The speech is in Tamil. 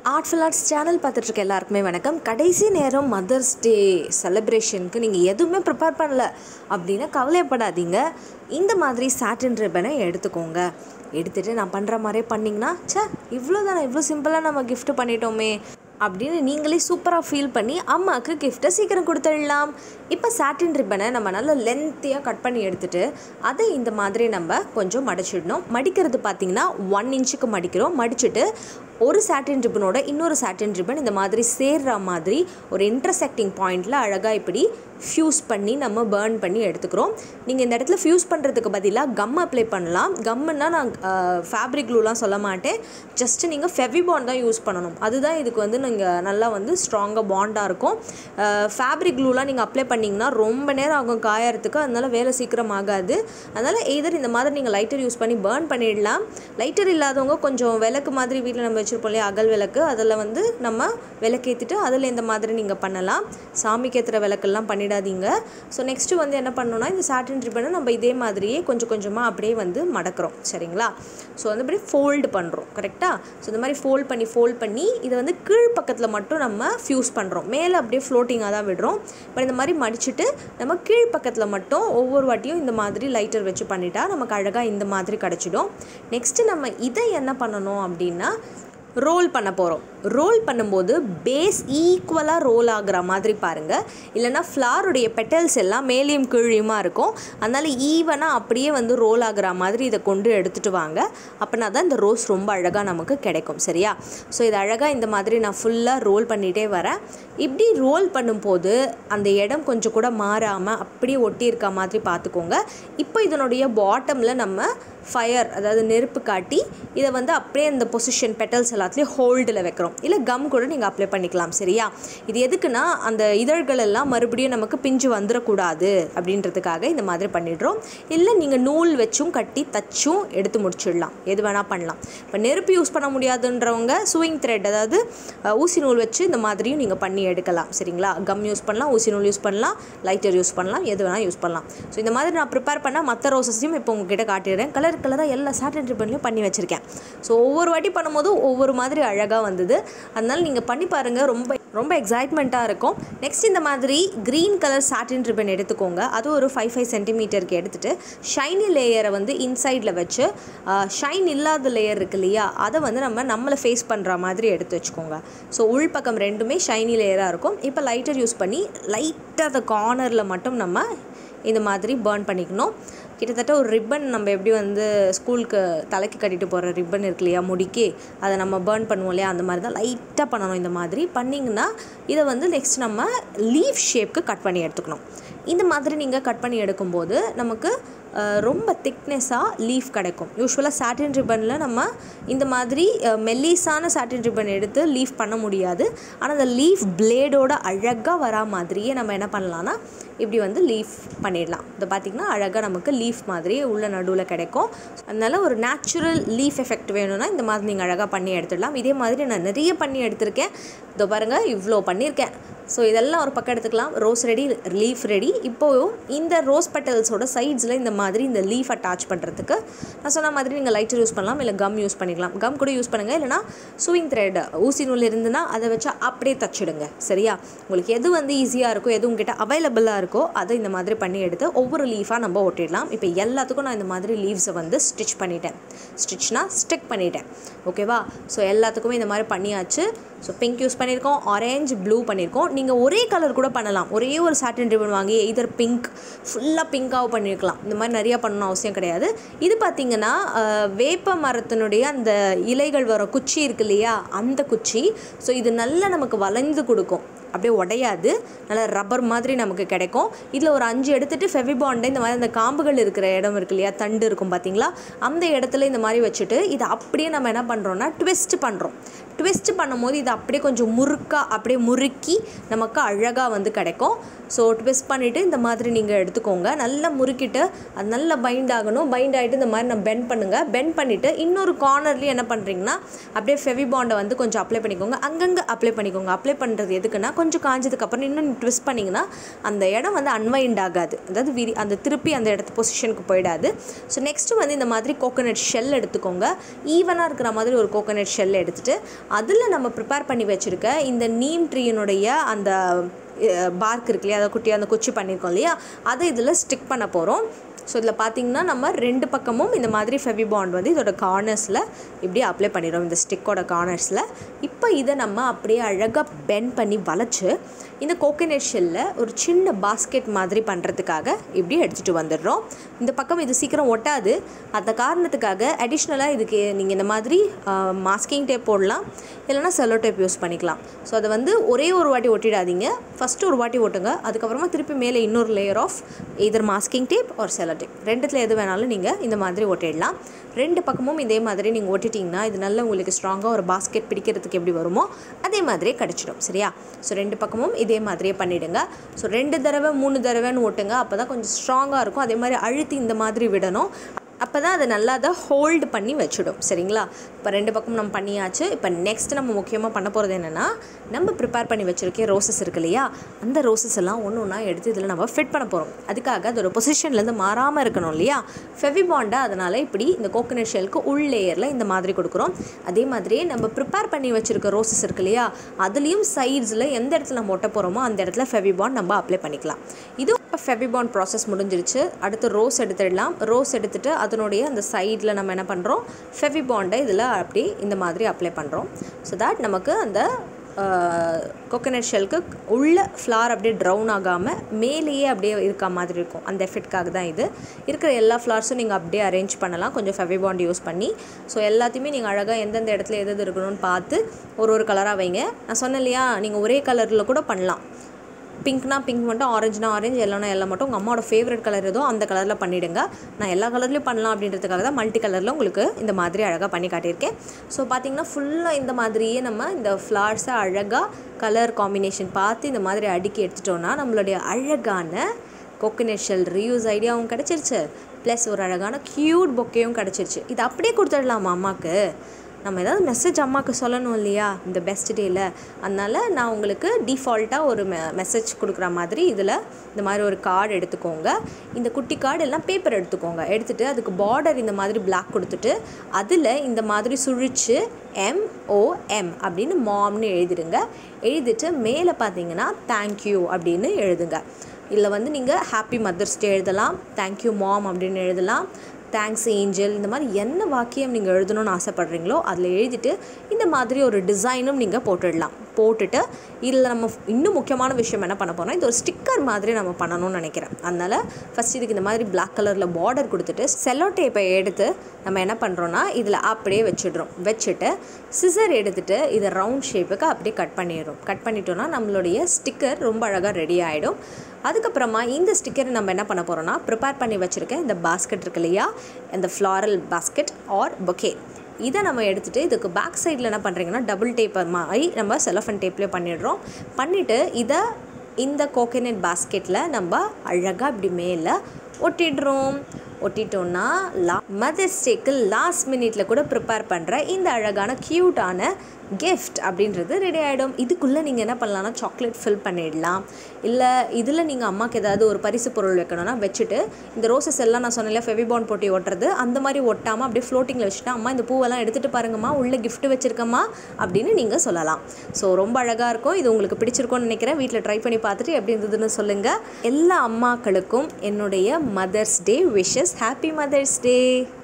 ஆர்ட்ஃபுல் ஆர்ட்ஸ் சேனல் பார்த்துட்டு இருக்க எல்லாருக்குமே வணக்கம் கடைசி நேரம் மதர்ஸ் டே செலிப்ரேஷனுக்கு நீங்கள் எதுவுமே ப்ரிப்பேர் பண்ணல அப்படின்னா கவலைப்படாதீங்க இந்த மாதிரி சாட்டின் ரிப்பனை எடுத்துக்கோங்க எடுத்துகிட்டு நான் பண்ணுற மாதிரியே பண்ணிங்கன்னா ச்சே இவ்வளோ தானே இவ்வளோ சிம்பிளாக நம்ம gift பண்ணிட்டோமே அப்படின்னு நீங்களே சூப்பராக ஃபீல் பண்ணி அம்மாவுக்கு கிஃப்ட்டை சீக்கிரம் கொடுத்துடலாம் இப்போ சாட்டின் ரிப்பனை நம்ம நல்லா லென்த்தியாக கட் பண்ணி எடுத்துட்டு அதை இந்த மாதிரி நம்ம கொஞ்சம் மடிச்சிடணும் மடிக்கிறது பார்த்திங்கன்னா ஒன் இன்ச்சுக்கு மடிக்கிறோம் மடிச்சுட்டு ஒரு சாட்டின் ரிப்பனோட இன்னொரு சாட்டின் ரிப்பன் இந்த மாதிரி சேர்ற மாதிரி ஒரு இன்டர்செக்டிங் பாயிண்டில் அழகாக இப்படி ஃப்யூஸ் பண்ணி நம்ம பேர்ன் பண்ணி எடுத்துக்கிறோம் நீங்கள் இந்த இடத்துல ஃப்யூஸ் பண்ணுறதுக்கு பதிலாக கம் அப்ளை பண்ணலாம் கம்முன்னா நான் ஃபேப்ரிக் க்ளூலாம் சொல்ல மாட்டேன் ஜஸ்ட்டு நீங்கள் ஃபெவிபாண்ட் தான் யூஸ் பண்ணணும் அதுதான் இதுக்கு வந்து நீங்கள் நல்லா வந்து ஸ்ட்ராங்காக பாண்டாக இருக்கும் ஃபேப்ரிக் க்ளூலாம் நீங்கள் அப்ளை பண்ணிங்கன்னா ரொம்ப நேரம் ஆகும் காயறதுக்கு அதனால வேலை சீக்கிரம் ஆகாது அதனால் எய்தர் இந்த மாதிரி நீங்கள் லைட்டர் யூஸ் பண்ணி பேர்ன் பண்ணிடலாம் லைட்டர் இல்லாதவங்க கொஞ்சம் விளக்கு மாதிரி வீட்டில் நம்ம வச்சுருப்போம் இல்லையா அகல் விளக்கு அதில் வந்து நம்ம விளக்கேற்றிட்டு அதில் இந்த மாதிரி நீங்கள் பண்ணலாம் சாமிக்கு ஏற்றுற விளக்கெல்லாம் பண்ணிடாதீங்க ஸோ நெக்ஸ்ட்டு வந்து என்ன பண்ணணும்னா இந்த சாட்டின் ரிப்பனை நம்ம இதே மாதிரியே கொஞ்சம் கொஞ்சமாக அப்படியே வந்து மடக்கிறோம் சரிங்களா ஸோ வந்து அப்படியே ஃபோல்டு பண்ணுறோம் கரெக்டாக ஸோ இந்த மாதிரி ஃபோல்ட் பண்ணி ஃபோல்ட் பண்ணி இதை வந்து கீழ் பக்கத்தில் மட்டும் நம்ம ஃப்யூஸ் பண்ணுறோம் மேலே அப்படியே ஃப்ளோட்டிங்காக தான் விடுறோம் இப்போ இந்த மாதிரி மடிச்சுட்டு நம்ம கீழ் பக்கத்தில் மட்டும் ஒவ்வொரு வாட்டியும் இந்த மாதிரி லைட்டர் வச்சு பண்ணிட்டா நமக்கு அழகாக இந்த மாதிரி கிடச்சிடும் நெக்ஸ்ட்டு நம்ம இதை என்ன பண்ணணும் அப்படின்னா ரோல் பண்ண போகிறோம் ரோல் பண்ணும்போது பேஸ் ஈக்குவலாக ரோல் ஆகுற மாதிரி பாருங்கள் இல்லைனா ஃப்ளாருடைய பெட்டல்ஸ் எல்லாம் மேலேயும் கீழியுமா இருக்கும் அதனால் ஈவனாக அப்படியே வந்து ரோல் ஆகுற மாதிரி இதை கொண்டு எடுத்துகிட்டு வாங்க அப்படின்னா தான் இந்த ரோஸ் ரொம்ப அழகாக நமக்கு கிடைக்கும் சரியா ஸோ இது அழகாக இந்த மாதிரி நான் ஃபுல்லாக ரோல் பண்ணிகிட்டே வரேன் இப்படி ரோல் பண்ணும்போது அந்த இடம் கொஞ்சம் கூட மாறாமல் அப்படியே ஒட்டி இருக்க மாதிரி பார்த்துக்கோங்க இப்போ இதனுடைய பாட்டமில் நம்ம ஃபயர் அதாவது நெருப்பு காட்டி இதை வந்து அப்படியே இந்த பொசிஷன் பெட்டல்ஸ் எல்லாத்துலேயும் ஹோல்டில் வைக்கிறோம் இல்லை கம் கூட நீங்கள் அப்ளை பண்ணிக்கலாம் சரியா இது எதுக்குன்னா அந்த இதழ்கள் எல்லாம் மறுபடியும் நமக்கு பிஞ்சு வந்துடக்கூடாது அப்படின்றதுக்காக இந்த மாதிரி பண்ணிடுறோம் இல்லை நீங்கள் நூல் வச்சும் கட்டி தச்சும் எடுத்து முடிச்சிடலாம் எது வேணால் பண்ணலாம் இப்போ நெருப்பு யூஸ் பண்ண முடியாதுன்றவங்க சூயிங் த்ரெட் அதாவது அஹ், ஊசி நூல் வச்சு இந்த மாதிரியும் நீங்கள் பண்ணி எடுக்கலாம் சரிங்களா கம் யூஸ் பண்ணலாம் ஊசி நூல் யூஸ் பண்ணலாம் லைட்டர் யூஸ் பண்ணலாம் எது வேணால் யூஸ் பண்ணலாம் ஸோ இந்த மாதிரி நான் ப்ரிப்பேர் பண்ண மற்ற ரோசஸையும் இப்போ உங்ககிட்ட காட்டிடுறேன் கலர் கலராக எல்லா சாட்டன் ரிப்பன்லையும் பண்ணி வச்சுருக்கேன் ஸோ ஒவ்வொரு வாட்டி பண்ணும்போது ஒவ்வொரு மாதிரி அழகாக வந்தது அதனால நீங்கள் பண்ணி பாருங்கள் ரொம்ப ரொம்ப எக்ஸைட்மெண்ட்டாக இருக்கும் நெக்ஸ்ட் இந்த மாதிரி க்ரீன் கலர் சாட்டின் ரிப்பன் எடுத்துக்கோங்க அது ஒரு ஃபைவ் ஃபைவ் சென்டிமீட்டருக்கு எடுத்துகிட்டு ஷைனி லேயரை வந்து இன்சைடில் வச்சு ஷைன் இல்லாத லேயர் இருக்கு இல்லையா அதை வந்து நம்ம நம்மளை ஃபேஸ் பண்ணுற மாதிரி எடுத்து வச்சுக்கோங்க ஸோ உள்பக்கம் ரெண்டுமே ஷைனி லேயராக இருக்கும் இப்போ லைட்டர் யூஸ் பண்ணி லைட்டாக அந்த கார்னரில் மட்டும் நம்ம இந்த மாதிரி பேர்ன் பண்ணிக்கணும் கிட்டத்தட்ட ஒரு ரிப்பன் நம்ம எப்படி வந்து ஸ்கூலுக்கு தலைக்கு கட்டிட்டு போகிற ரிப்பன் இருக்கு இல்லையா முடிக்கு அதை நம்ம பேர்ன் பண்ணுவோம் இல்லையா அந்த மாதிரி தான் லைட்டாக பண்ணணும் இந்த மாதிரி பண்ணிங்கன்னா இதை வந்து நெக்ஸ்ட் நம்ம லீஃப் ஷேப்க்கு கட் பண்ணி எடுத்துக்கணும் இந்த மாதிரி நீங்கள் கட் பண்ணி எடுக்கும்போது நமக்கு அஹ், ரொம்ப திக்னஸாக லீஃப் கிடைக்கும் யூஸ்வலாக சாட்டின் ரிப்பனில் நம்ம இந்த மாதிரி அஹ், மெல்லிஸான சாட்டின் ரிப்பன் எடுத்து லீஃப் பண்ண முடியாது ஆனால் அந்த லீஃப் பிளேடோட அழகாக வரா மாதிரியே நம்ம என்ன பண்ணலாம்னா இப்படி வந்து லீஃப் பண்ணிடலாம் இதை பார்த்திங்கன்னா அழகாக நமக்கு லீஃப் மாதிரி உள்ள நடுவில் கிடைக்கும் அதனால ஒரு நேச்சுரல் லீஃப் எஃபெக்ட் வேணும்னா இந்த மாதிரி நீங்கள் அழகாக பண்ணி எடுத்துடலாம் இதே மாதிரி நான் நிறைய பண்ணி எடுத்திருக்கேன் இதோ பாருங்கள் இவ்வளோ பண்ணியிருக்கேன் ஸோ இதெல்லாம் ஒரு பக்கம் எடுத்துக்கலாம் ரோஸ் ரெடி லீஃப் ரெடி இப்போது இந்த ரோஸ் பெட்டல்ஸோட சைட்ஸில் இந்த மாதிரி இந்த லீஃப் அட்டாச் பண்ணுறதுக்கு நான் சொன்ன மாதிரி நீங்கள் லைட்டர் யூஸ் பண்ணலாம் இல்லை கம் யூஸ் பண்ணிக்கலாம் கம் கூட யூஸ் பண்ணுங்கள் இல்லைனா சூயிங் த்ரெட் ஊசி நூல் இருந்துன்னா அதை வச்சு அப்படியே தச்சிடுங்க சரியா உங்களுக்கு எது வந்து ஈஸியாக இருக்கோ எது உங்ககிட்ட அவைலபிளாக இருக்கோ அதை இந்த மாதிரி பண்ணி எடுத்து ஒவ்வொரு லீஃபாக நம்ம ஒட்டிடலாம் இப்போ எல்லாத்துக்கும் நான் இந்த மாதிரி லீவ்ஸை வந்து ஸ்டிச் பண்ணிட்டேன் ஸ்டிச்னா ஸ்டிக் பண்ணிட்டேன் ஓகேவா ஸோ எல்லாத்துக்குமே இந்த மாதிரி பண்ணியாச்சு ஸோ பிங்க் யூஸ் பண்ணியிருக்கோம் ஆரஞ்சு ப்ளூ பண்ணியிருக்கோம் நீங்கள் ஒரே கலர் கூட பண்ணலாம் ஒரே ஒரு சாட்டின் ரிப்பன் வாங்கி இதர் பிங்க் ஃபுல்லாக பிங்காக பண்ணியிருக்கலாம் இந்த மாதிரி நிறையா பண்ணணும் அவசியம் கிடையாது இது பார்த்திங்கன்னா அஹ், வேப்ப மரத்தினுடைய அந்த இலைகள் வர குச்சி இருக்கு இல்லையா அந்த குச்சி ஸோ இது நல்லா நமக்கு வளைந்து கொடுக்கும் அப்படியே உடையாது நல்லா ரப்பர் மாதிரி நமக்கு கிடைக்கும் இதில் ஒரு அஞ்சு எடுத்துகிட்டு ஃபெவிபாண்டை இந்த மாதிரி அந்த காம்புகள் இருக்கிற இடம் இருக்கு இல்லையா தண்டு இருக்கும் பார்த்தீங்களா அந்த இடத்துல இந்த மாதிரி வச்சுட்டு இதை அப்படியே நம்ம என்ன பண்ணுறோம்னா ட்விஸ்ட் பண்ணுறோம் ட்விஸ்ட் பண்ணும்போது இது அப்படியே கொஞ்சம் முறுக்காக அப்படியே முறுக்கி நமக்கு அழகாக வந்து கிடைக்கும் ஸோ ட்விஸ்ட் பண்ணிவிட்டு இந்த மாதிரி நீங்கள் எடுத்துக்கோங்க நல்லா முறுக்கிட்டு அது நல்லா பைண்ட் ஆகணும் பைண்ட் ஆகிட்டு இந்த மாதிரி நம்ம பெண்ட் பண்ணுங்கள் பெண்ட் பண்ணிவிட்டு இன்னொரு கார்னர்லேயும் என்ன பண்ணுறீங்கன்னா அப்படியே ஃபெவிபாண்டை வந்து கொஞ்சம் அப்ளை பண்ணிக்கோங்க அங்கங்கே அப்ளை பண்ணிக்கோங்க அப்ளை பண்ணுறது எதுக்குன்னா கொஞ்சம் காஞ்சதுக்கப்புறம் இன்னும் ட்விஸ்ட் பண்ணிங்கன்னா அந்த இடம் வந்து அன்வைண்ட் ஆகாது அதாவது விரி அந்த திருப்பி அந்த இடத்து பொசிஷனுக்கு போயிடாது ஸோ நெக்ஸ்ட்டு வந்து இந்த மாதிரி கோகோனட் ஷெல் எடுத்துக்கோங்க ஈவனாக இருக்கிற மாதிரி ஒரு கோகோனட் ஷெல் எடுத்துகிட்டு அதில் நம்ம ப்ரிப்பேர் பண்ணி வச்சுருக்க இந்த நீம் ட்ரீயினுடைய அந்த பார்க் இருக்கு இல்லையா அதை குட்டி அந்த குச்சி பண்ணியிருக்கோம் இல்லையா அதை இதில் ஸ்டிக் பண்ண போகிறோம் ஸோ இதில் பார்த்தீங்கன்னா நம்ம ரெண்டு பக்கமும் இந்த மாதிரி ஃபெவிபாண்ட் வந்து இதோட கார்னர்ஸில் இப்படி அப்ளை பண்ணிடுறோம் இந்த ஸ்டிக்கோட கார்னர்ஸில் இப்போ இதை நம்ம அப்படியே அழகாக பெண்ட் பண்ணி வளைச்சு இந்த கோகனட் ஷெல்லில் ஒரு சின்ன பாஸ்கெட் மாதிரி பண்ணுறதுக்காக இப்படி எடுத்துகிட்டு வந்துடுறோம் இந்த பக்கம் இது சீக்கிரம் ஒட்டாது அந்த காரணத்துக்காக அடிஷ்னலாக இதுக்கு நீங்கள் இந்த மாதிரி மாஸ்கிங் டேப் போடலாம் இல்லைனா செல்லோ டேப் யூஸ் பண்ணிக்கலாம் ஸோ அதை வந்து ஒரே ஒரு வாட்டி ஒட்டிடாதீங்க ஃபஸ்ட்டு ஒரு வாட்டி ஒட்டுங்க அதுக்கப்புறமா திருப்பி மேலே இன்னொரு layer of either masking tape ஒரு செல்லோ டேப் ரெண்டுத்தில் எது வேணாலும் நீங்கள் இந்த மாதிரி ஒட்டிடலாம் ரெண்டு பக்கமும் இதே மாதிரி நீங்கள் ஒட்டிட்டிங்கன்னா இது நல்ல உங்களுக்கு ஸ்ட்ராங்காக ஒரு பாஸ்கெட் பிடிக்கிறதுக்கு எப்படி வருமோ அதே மாதிரியே கிடச்சிடும் சரியா ஸோ ரெண்டு பக்கமும் இதே மாதிரியே பண்ணிவிடுங்க ஸோ ரெண்டு தடவை மூணு தடவைன்னு ஓட்டுங்க அப்போ தான் கொஞ்சம் ஸ்ட்ராங்காக இருக்கும் அதே மாதிரி அழுத்தி இந்த மாதிரி விடணும் அப்போ தான் அதை நல்லா அதை ஹோல்டு பண்ணி வச்சுடும் சரிங்களா இப்போ ரெண்டு பக்கம் நம்ம பண்ணியாச்சு இப்போ நெக்ஸ்ட் நம்ம முக்கியமாக பண்ண போகிறது என்னென்னா நம்ம ப்ரிப்பேர் பண்ணி வச்சுருக்க ரோசஸ் இருக்கு இல்லையா அந்த ரோசஸ் எல்லாம் ஒன்று ஒன்றா எடுத்து இதில் நம்ம ஃபிட் பண்ண போகிறோம் அதுக்காக அதோட பொசிஷன்லேருந்து மாறாமல் இருக்கணும் இல்லையா ஃபெவிபாண்டை அதனால் இப்படி இந்த கோகனட் ஷெல்க்கு உள் லேயரில் இந்த மாதிரி கொடுக்குறோம் அதே மாதிரியே நம்ம ப்ரிப்பேர் பண்ணி வச்சுருக்க ரோசஸ் இருக்கு இல்லையா அதுலேயும் சைட்ஸில் எந்த இடத்துல நம்ம ஒட்ட போகிறோமோ அந்த இடத்துல ஃபெவிபாண்ட் நம்ம அப்ளை பண்ணிக்கலாம் இது இப்போ ஃபெவிபாண்ட் ப்ராசஸ் முடிஞ்சிருச்சு அடுத்து ரோஸ் எடுத்துடலாம் ரோஸ் எடுத்துகிட்டு அதனுடைய அந்த சைடில் நம்ம என்ன பண்ணுறோம் ஃபெவிபாண்டை இதில் அப்படி இந்த மாதிரி அப்ளை பண்ணுறோம் ஸோ தட் நமக்கு அந்த கோகனட் ஷெல்க்கு உள்ள ஃப்ளார் அப்படியே ட்ரவுன் ஆகாமல் மேலேயே அப்படியே இருக்க மாதிரி இருக்கும் அந்த எஃபெக்ட்காக தான் இது இருக்கிற எல்லா ஃப்ளார்ஸும் நீங்கள் அப்படியே அரேஞ்ச் பண்ணலாம் கொஞ்சம் ஃபெவிபாண்ட் யூஸ் பண்ணி ஸோ எல்லாத்தையுமே நீங்கள் அழகாக எந்தெந்த இடத்துல எது எது இருக்கணும்னு பார்த்து ஒரு ஒரு கலராக வைங்க நான் சொன்னேன் இல்லையா நீங்கள் ஒரே கலரில் கூட பண்ணலாம் பிங்க்னா பிங்க் மட்டும் ஆரஞ்சுனா ஆரஞ்சு எல்லோனா எல்லாம் மட்டும் உங்கள் அம்மாவோட ஃபேவரட் கலர் ஏதோ அந்த கலரில் பண்ணிவிடுங்க நான் எல்லா கலர்லேயும் பண்ணலாம் அப்படின்றதுக்காக தான் மல்டி கலரில் உங்களுக்கு இந்த மாதிரி அழகாக பண்ணி காட்டியிருக்கேன் ஸோ பார்த்தீங்கன்னா ஃபுல்லாக இந்த மாதிரியே நம்ம இந்த ஃப்ளார்ஸை அழகாக கலர் காம்பினேஷன் பார்த்து இந்த மாதிரி அடுக்கி எடுத்துட்டோன்னா நம்மளுடைய அழகான கோகனட் ஷெல் ரீயூஸ் ஐடியாவும் கிடச்சிருச்சு ப்ளஸ் ஒரு அழகான க்யூட் பொக்கையும் கிடச்சிருச்சு இது அப்படியே கொடுத்துடலாமா அம்மாவுக்கு நம்ம ஏதாவது மெசேஜ் அம்மாவுக்கு சொல்லணும் இல்லையா இந்த பெஸ்ட் டேயில் அதனால் நான் உங்களுக்கு டிஃபால்ட்டாக ஒரு மெ மெசேஜ் கொடுக்குற மாதிரி இதில் இந்த மாதிரி ஒரு கார்டு எடுத்துக்கோங்க இந்த குட்டி கார்டு எல்லாம் பேப்பர் எடுத்துக்கோங்க எடுத்துகிட்டு அதுக்கு பார்டர் இந்த மாதிரி பிளாக் கொடுத்துட்டு அதில் இந்த மாதிரி சுழிச்சு எம்ஓஎம் அப்படின்னு மாம்னு எழுதிடுங்க எழுதிட்டு மேலே பார்த்தீங்கன்னா தேங்க்யூ அப்படின்னு எழுதுங்க இதில் வந்து நீங்கள் ஹாப்பி மதர்ஸ் டே எழுதலாம் தேங்க்யூ மாம் அப்படின்னு எழுதலாம் தேங்க்ஸ் ஏஞ்சல் இந்த மாதிரி என்ன வாக்கியம் நீங்கள் எழுதணும்னு ஆசைப்பட்றீங்களோ அதில் எழுதிட்டு இந்த மாதிரி ஒரு டிசைனும் நீங்கள் போட்டுடலாம் போட்டுட்டு இதில் நம்ம இன்னும் முக்கியமான விஷயம் என்ன பண்ண போகிறோம் இது ஒரு ஸ்டிக்கர் மாதிரி நம்ம பண்ணணும்னு நினைக்கிறேன் அதனால் ஃபஸ்ட் இதுக்கு இந்த மாதிரி பிளாக் கலரில் பார்டர் கொடுத்துட்டு செல்லோ டேப்பை எடுத்து நம்ம என்ன பண்ணுறோன்னா இதில் அப்படியே வச்சிடுறோம் வச்சுட்டு சிசர் எடுத்துகிட்டு இதை ரவுண்ட் ஷேப்புக்கு அப்படியே கட் பண்ணிடுறோம் கட் பண்ணிட்டோன்னா நம்மளுடைய ஸ்டிக்கர் ரொம்ப அழகாக ரெடி ஆகிடும் அதுக்கப்புறமா இந்த ஸ்டிக்கரை நம்ம என்ன பண்ண போகிறோம்னா ப்ரிப்பேர் பண்ணி வச்சுருக்க இந்த பாஸ்கெட் இருக்கு இல்லையா இந்த ஃப்ளாரல் பாஸ்கெட் ஆர் பொக்கே இதை நம்ம எடுத்துகிட்டு இதுக்கு பேக் சைடில் என்ன பண்ணுறீங்கன்னா டபுள் டேப் மாதிரி நம்ம செலஃபன் டேப்லேயே பண்ணிடுறோம் பண்ணிவிட்டு இதை இந்த கோகனட் பாஸ்கெட்டில் நம்ம அழகாக இப்படி மேலே ஒட்டிடுறோம் ஒட்டிட்டோன்னா லா மதர்ஸ் டேக்கு லாஸ்ட் மினிட்ல கூட ப்ரிப்பேர் பண்ணுற இந்த அழகான க்யூட்டான கிஃப்ட் அப்படின்றது ரெடி ஆகிடும் இதுக்குள்ளே நீங்கள் என்ன பண்ணலாம்னா சாக்லேட் ஃபில் பண்ணிடலாம் இல்லை இதில் நீங்கள் அம்மாவுக்கு ஏதாவது ஒரு பரிசு பொருள் வைக்கணும்னா வச்சுட்டு இந்த ரோசஸ் எல்லாம் நான் சொன்னேன்ல ஃபெவிபான் போட்டி ஒட்டுறது அந்த மாதிரி ஒட்டாமல் அப்படியே ஃப்ளோட்டிங்கில் வச்சுட்டு அம்மா இந்த பூவெல்லாம் எடுத்துகிட்டு பாருங்கம்மா உள்ளே gift வச்சுருக்கம்மா அப்படின்னு நீங்கள் சொல்லலாம் ஸோ ரொம்ப அழகாக இருக்கும் இது உங்களுக்கு பிடிச்சிருக்கும்னு நினைக்கிறேன் வீட்டில் ட்ரை பண்ணி பார்த்துட்டு எப்படி இருந்ததுன்னு சொல்லுங்கள் எல்லா அம்மாக்களுக்கும் என்னுடைய mother's day wishes happy mother's டே